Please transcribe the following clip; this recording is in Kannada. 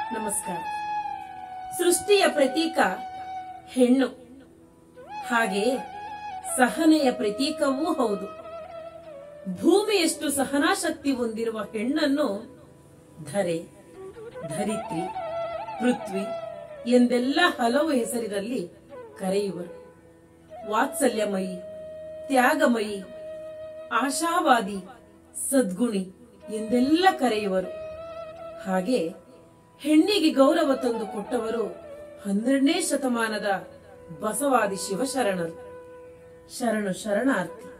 ನಮಸ್ಕಾರ ಸೃಷ್ಟಿಯ ಪ್ರತೀಕ ಹೆಣ್ಣು ಹಾಗೆ ಸಹನೆಯ ಪ್ರತೀಕವೂ ಹೌದು ಭೂಮಿಯಷ್ಟು ಸಹನಾಶಕ್ತಿ ಹೊಂದಿರುವ ಹೆಣ್ಣನ್ನು ಧರೆ ಧರಿತ್ರಿ ಪೃಥ್ವಿ ಎಂದೆಲ್ಲ ಹಲವು ಹೆಸರಿನಲ್ಲಿ ಕರೆಯುವರು ವಾತ್ಸಲ್ಯಮಯಿ ತ್ಯಾಗಮಯಿ ಆಶಾವಾದಿ ಸದ್ಗುಣಿ ಎಂದೆಲ್ಲ ಕರೆಯುವರು ಹಾಗೆ ಹೆಣ್ಣಿಗೆ ಗೌರವ ತಂದು ಕೊಟ್ಟವರು ಹನ್ನೆರಡನೇ ಶತಮಾನದ ಬಸವಾದಿ ಶಿವಶರಣರು ಶರಣು ಶರಣಾರ್ಥಿ